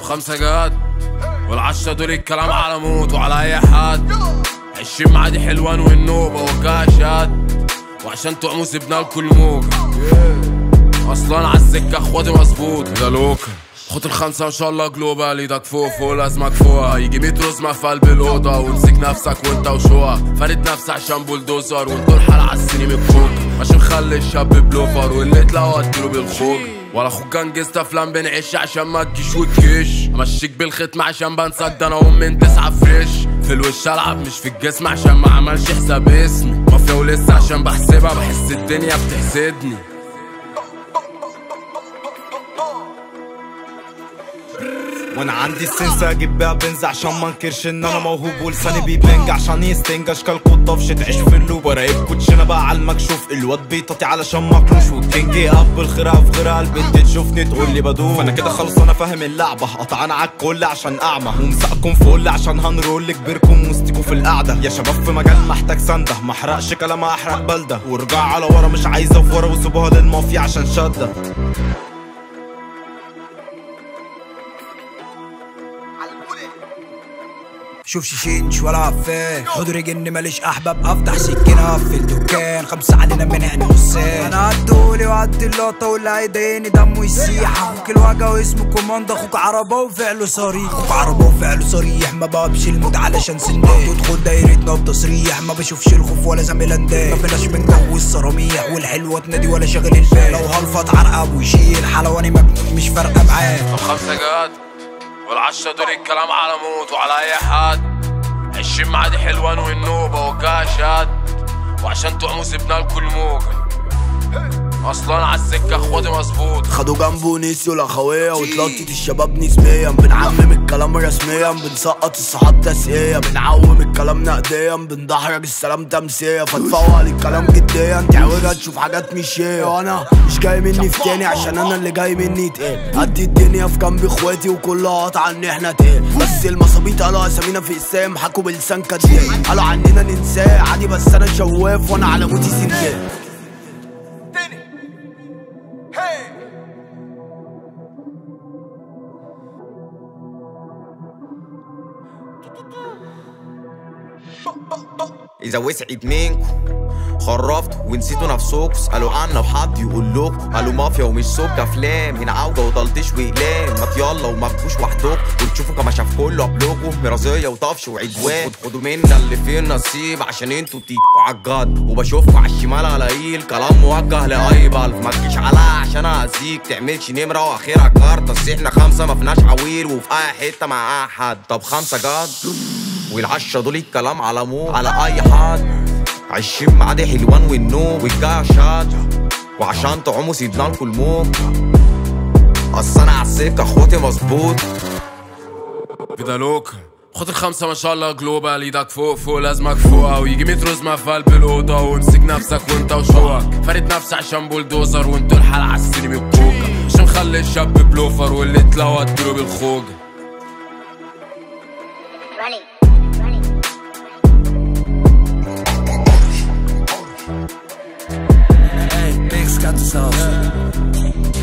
خمسة جاد والعشرة دول الكلام على موت وعلى أي حد عشرين معادي حلوان والنوبة وكاشات وعشان طعموا سيبنا لكل موجة أصلا عالسكة اخواتي مظبوط ده لوكا خد الخمسة ان شاء الله جلوبال ايدك فوق فوق لازمك فوقها يجي 100 رزمة في قلب الأوضة وامسك نفسك وانت وشوها فارد نفسك عشان بولدوزر وانتوا الحال عالسيني من الكوك ماشي مخلي الشاب بلوفر واللي تلاقوا اديله بالخوج ولا اخوك جنجست افلام بنعيش عشان ما تجيش وتجيش امشيك بالختم عشان بنساك ده انا ام من تسعة فريش في الوش العب مش في الجسم عشان ما عملش حساب اسمي مافيا ولسه عشان بحسبها بحس الدنيا بتحسدني وانا عندي السنس اجيب بيها بنز عشان ما انكرش ان انا موهوب ولساني بيبنج عشان يستنج اشكالكوا الطفش تعيش في اللوب وراقب كوتشينا بقى على المكشوف الواد بيطاطي علشان مكروش والكينج يقبل خيرها في غيرها البنت تشوفني تقول لي بدوب فانا كده خلاص انا فاهم اللعبه قطعان على الكل عشان اعمى ومسقكم فل عشان هنرول كبيركم وسطكوا في القعده يا شباب في مجال محتاج سنده ما احرقش كلام احرق بلده وارجع على ورا مش عايزه في ورا وسيبوها للمافيا عشان شده شوف شيشينش ولا عفان حضري جن ماليش احباب افتح سكينه في الدكان خمسه علينا من هنا والسان انا عدولي وعدي اللقطه واللي هيضايقني دمه يسيح اخوك الوجع واسمه كوماند اخوك عربه وفعله صريح اخوك عربه وفعله صريح ما بقبش الموت علشان سندان تدخل دايرتنا بتصريح ما بشوفش الخوف ولا زميل اندان ما بلاش من جو الصراميح والحلوه تنادي ولا شاغل البال لو هلفط عرقب ويشيل حلواني مجنون مش فارقه معاه طب خمسة جاد والعشرة دول الكلام على موت وعلى أي حد عشرين معادي حلوان والنوبة وكاشات وعشان طعموا سيبنا لكل موجة أصلا عالسكة اخواتي مظبوط خدوا جنبه نسيوا الاخويه وتلطت الشباب نسبيا بنعمم الكلام رسميا بنسقط الصحاب تسقية بنعوم الكلام نقديا بندحرج السلام تمسية فتفوق الكلام جديا تعوجها تشوف حاجات مش هي وانا مش جاي مني في تاني عشان انا اللي جاي مني تقيل قد الدنيا في جنب اخواتي وكلها قطع ان احنا تقيل بس المصابيط قالوا اسامينا في اسام حكوا بلسان كداب قالوا عننا ننساه عادي بس انا شواف وانا على موتي سنجاب إذا وسعت منكم خرفتوا ونسيتوا نفسكوا اسألوا عنا وحد يقول لكم قالوا مافيا ومش سوق أفلام هنا عودة وضلطش وإقلام ما يلا وما تجوش وحدكم وتشوفوا كما شاف كله قبلكم مرازية وطفش وعدوان خدوا منا اللي فيه النصيب عشان انتوا تيجوا عالجد وبشوفكوا على الشمال قليل كلام موجه لأي بلف ما تجيش عليا عشان أذيك تعملش نمرة وآخرها كارت بس احنا خمسة ما فيناش عويل وفي أي حتة مع أي حد طب خمسة جد والعشرة دول الكلام على مو على اي حد عشرين معادي حلوان والنوم والجاشات وعشان طعموا سيبنا لكم الموت اصل انا عالسكة اخواتي مظبوط كده لوكا خد الخمسة ما شاء الله جلوبال ايدك فوق فوق لازمك فوقها ويجي 100 رزمة في قلب الأوضة وامسك نفسك وانت وشوقك فارد نفسك عشان بولدوزر وانتوا الحال عالسيني من الكوكا عشان مخلي الشاب بلوفر واللي تلاقوا اديله بالخوجة Running. Hey, Mix got the sauce.